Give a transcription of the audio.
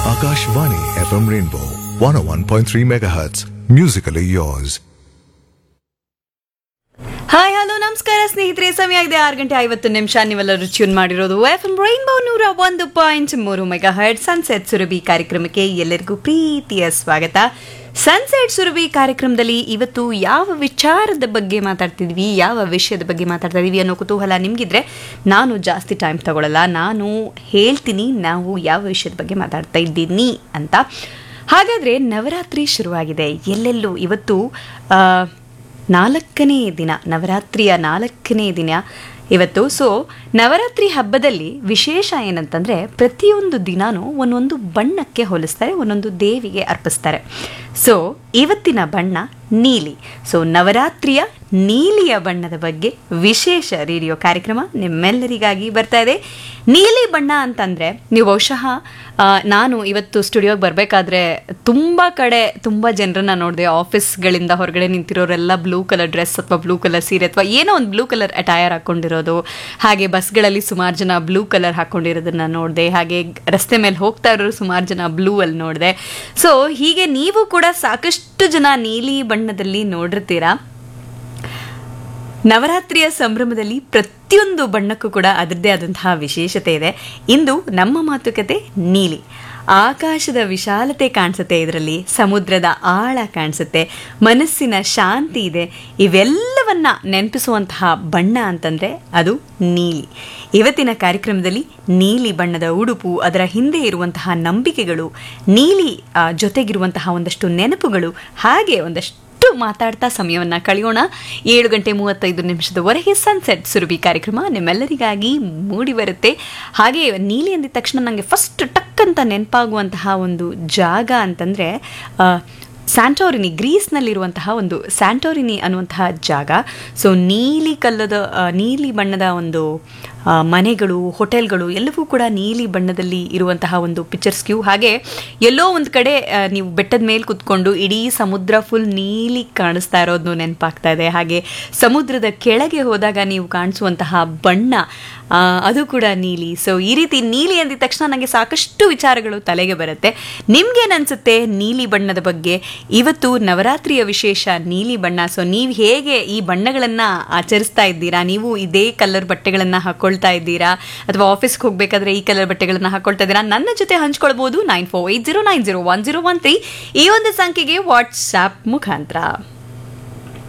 Akashvani FM Rainbow 101.3 MHz. Musically yours. Hi hello ನಮಸ್ಕಾರ ಸ್ನೇಹಿತರೆ ಸಮಯ ಇದೆ ಆರು ಗಂಟೆ ಐವತ್ತು ನಿಮಿಷ ನೀವೆಲ್ಲರೂ ಟ್ಯೂನ್ ಮಾಡಿರೋದು ಎಫ್ ಎಂ ರೈನ್ಬೋ ನೂರ ಒಂದು ಪಾಯಿಂಟ್ ಮೂರು ಮೆಗಾ ಹರ್ಡ್ ಸನ್ಸೆಟ್ ಸುರಭಿ ಕಾರ್ಯಕ್ರಮಕ್ಕೆ ಎಲ್ಲರಿಗೂ ಪ್ರೀತಿಯ ಸ್ವಾಗತ ಸನ್ಸೆಟ್ ಸುರಭಿ ಕಾರ್ಯಕ್ರಮದಲ್ಲಿ ಇವತ್ತು ಯಾವ ವಿಚಾರದ ಬಗ್ಗೆ ಮಾತಾಡ್ತಿದ್ವಿ ಯಾವ ವಿಷಯದ ಬಗ್ಗೆ ಮಾತಾಡ್ತಾ ಇದೀವಿ ಅನ್ನೋ ಕುತೂಹಲ ನಿಮಗಿದ್ರೆ ನಾನು ಜಾಸ್ತಿ ಟೈಮ್ ತಗೊಳ್ಳಲ್ಲ ನಾನು ಹೇಳ್ತೀನಿ ನಾವು ಯಾವ ವಿಷಯದ ಬಗ್ಗೆ ಮಾತಾಡ್ತಾ ಇದ್ದೀನಿ ಅಂತ ಹಾಗಾದರೆ ನವರಾತ್ರಿ ಶುರುವಾಗಿದೆ ಎಲ್ಲೆಲ್ಲೂ ಇವತ್ತು ಆ, ನಾಲ್ಕನೇ ದಿನ ನವರಾತ್ರಿಯ ನಾಲ್ಕನೇ ದಿನ ಇವತ್ತು ಸೊ ನವರಾತ್ರಿ ಹಬ್ಬದಲ್ಲಿ ವಿಶೇಷ ಏನಂತಂದರೆ ಪ್ರತಿಯೊಂದು ದಿನಾನೂ ಒಂದೊಂದು ಬಣ್ಣಕ್ಕೆ ಹೋಲಿಸ್ತಾರೆ ಒಂದೊಂದು ದೇವಿಗೆ ಅರ್ಪಿಸ್ತಾರೆ ಸೊ ಇವತ್ತಿನ ಬಣ್ಣ ನೀಲಿ ಸೊ ನವರಾತ್ರಿಯ ನೀಲಿಯ ಬಣ್ಣದ ಬಗ್ಗೆ ವಿಶೇಷ ರೇಡಿಯೋ ಕಾರ್ಯಕ್ರಮ ನಿಮ್ಮೆಲ್ಲರಿಗಾಗಿ ಬರ್ತಾ ಇದೆ ನೀಲಿ ಬಣ್ಣ ಅಂತಂದರೆ ನೀವು ಬಹುಶಃ ಆ, ನಾನು ಇವತ್ತು ಸ್ಟುಡಿಯೋಗೆ ಬರಬೇಕಾದ್ರೆ ತುಂಬ ಕಡೆ ತುಂಬ ಜನರನ್ನ ನೋಡಿದೆ ಆಫೀಸ್ಗಳಿಂದ ಹೊರಗಡೆ ನಿಂತಿರೋರೆಲ್ಲ ಬ್ಲೂ ಕಲರ್ ಡ್ರೆಸ್ ಅಥವಾ ಬ್ಲೂ ಕಲರ್ ಸೀರೆ ಅಥವಾ ಏನೋ ಒಂದು ಬ್ಲೂ ಕಲರ್ ಅಟೈರ್ ಹಾಕೊಂಡಿರೋದು ಹಾಗೆ ಬಸ್ಗಳಲ್ಲಿ ಸುಮಾರು ಜನ ಬ್ಲೂ ಕಲರ್ ಹಾಕೊಂಡಿರೋದನ್ನ ನೋಡಿದೆ ಹಾಗೆ ರಸ್ತೆ ಮೇಲೆ ಹೋಗ್ತಾ ಇರೋರು ಸುಮಾರು ಜನ ಬ್ಲೂ ಅಲ್ಲಿ ನೋಡಿದೆ ಸೊ ಹೀಗೆ ನೀವು ಕೂಡ ಸಾಕಷ್ಟು ಜನ ನೀಲಿ ಬಣ್ಣದಲ್ಲಿ ನೋಡಿರ್ತೀರಾ ನವರಾತ್ರಿಯ ಸಂಭ್ರಮದಲ್ಲಿ ಪ್ರತಿಯೊಂದು ಬಣ್ಣಕ್ಕೂ ಕೂಡ ಅದರದ್ದೇ ಆದಂತಹ ವಿಶೇಷತೆ ಇದೆ ಇಂದು ನಮ್ಮ ಮಾತುಕತೆ ನೀಲಿ ಆಕಾಶದ ವಿಶಾಲತೆ ಕಾಣಿಸುತ್ತೆ ಇದರಲ್ಲಿ ಸಮುದ್ರದ ಆಳ ಕಾಣಿಸುತ್ತೆ ಮನಸ್ಸಿನ ಶಾಂತಿ ಇದೆ ಇವೆಲ್ಲವನ್ನ ನೆನಪಿಸುವಂತಹ ಬಣ್ಣ ಅಂತಂದರೆ ಅದು ನೀಲಿ ಇವತ್ತಿನ ಕಾರ್ಯಕ್ರಮದಲ್ಲಿ ನೀಲಿ ಬಣ್ಣದ ಉಡುಪು ಅದರ ಹಿಂದೆ ಇರುವಂತಹ ನಂಬಿಕೆಗಳು ನೀಲಿ ಆ, ಜೊತೆಗಿರುವಂತಹ ಒಂದಷ್ಟು ನೆನಪುಗಳು ಹಾಗೆ ಒಂದಷ್ಟು ಅಷ್ಟು ಮಾತಾಡ್ತಾ ಸಮಯವನ್ನ ಕಳೆಯೋಣ ಏಳು ಗಂಟೆ ಮೂವತ್ತೈದು ನಿಮಿಷದವರೆಗೆ ಸನ್ಸೆಟ್ ಸುರಭಿ ಕಾರ್ಯಕ್ರಮ ನಿಮ್ಮೆಲ್ಲರಿಗಾಗಿ ಮೂಡಿ ಬರುತ್ತೆ ಹಾಗೆ ನೀಲಿ ಅಂದಿದ ತಕ್ಷಣ ನನಗೆ ಫಸ್ಟ್ ಟಕ್ ಅಂತ ನೆನಪಾಗುವಂತಹ ಒಂದು ಜಾಗ ಅಂತಂದರೆ ಸ್ಯಾಂಟೋರಿನಿ ಗ್ರೀಸ್ನಲ್ಲಿರುವಂತಹ ಒಂದು ಸ್ಯಾಂಟೋರಿನಿ ಅನ್ನುವಂತಹ ಜಾಗ ಸೊ ನೀಲಿ ಕಲ್ಲದ ಆ, ನೀಲಿ ಬಣ್ಣದ ಒಂದು ಆ, ಮನೆಗಳು ಹೋಟೆಲ್ಗಳು ಎಲ್ಲವೂ ಕೂಡ ನೀಲಿ ಬಣ್ಣದಲ್ಲಿ ಇರುವಂತಹ ಒಂದು ಪಿಕ್ಚರ್ಸ್ ಕ್ಯೂ ಹಾಗೆ ಎಲ್ಲೋ ಒಂದು ಕಡೆ ಆ, ನೀವು ಬೆಟ್ಟದ ಮೇಲೆ ಕುತ್ಕೊಂಡು ಇಡೀ ಸಮುದ್ರ ಫುಲ್ ನೀಲಿ ಕಾಣಿಸ್ತಾ ಇರೋದು ನೆನಪಾಗ್ತಾ ಇದೆ ಹಾಗೆ ಸಮುದ್ರದ ಕೆಳಗೆ ಹೋದಾಗ ನೀವು ಕಾಣಿಸುವಂತಹ ಬಣ್ಣ ಆ, ಅದು ಕೂಡ ನೀಲಿ ಸೊ ಈ ರೀತಿ ನೀಲಿ ಅಂದಿದ ತಕ್ಷಣ ನನಗೆ ಸಾಕಷ್ಟು ವಿಚಾರಗಳು ತಲೆಗೆ ಬರುತ್ತೆ ನಿಮ್ಗೇನನ್ಸುತ್ತೆ ನೀಲಿ ಬಣ್ಣದ ಬಗ್ಗೆ ಇವತ್ತು ನವರಾತ್ರಿಯ ವಿಶೇಷ ನೀಲಿ ಬಣ್ಣ ಸೊ ನೀವು ಹೇಗೆ ಈ ಬಣ್ಣಗಳನ್ನು ಆಚರಿಸ್ತಾ ಇದ್ದೀರಾ ನೀವು ಇದೇ ಕಲರ್ ಬಟ್ಟೆಗಳನ್ನು ಹಾಕೊಳ್ತಾ ಇದ್ದೀರಾ ಅಥವಾ ಆಫೀಸ್ಗೆ ಹೋಗಬೇಕಾದ್ರೆ ಈ ಕಲರ್ ಬಟ್ಟೆಗಳನ್ನು ಹಾಕೊಳ್ತಾ ಇದ್ದೀರಾ ನನ್ನ ಜೊತೆ ಹಂಚ್ಕೊಳ್ಬೋದು nine four eight zero nine zero one zero one three ಈ ಒಂದು ಸಂಖ್ಯೆಗೆ ವಾಟ್ಸಾಪ್ ಮುಖಾಂತರ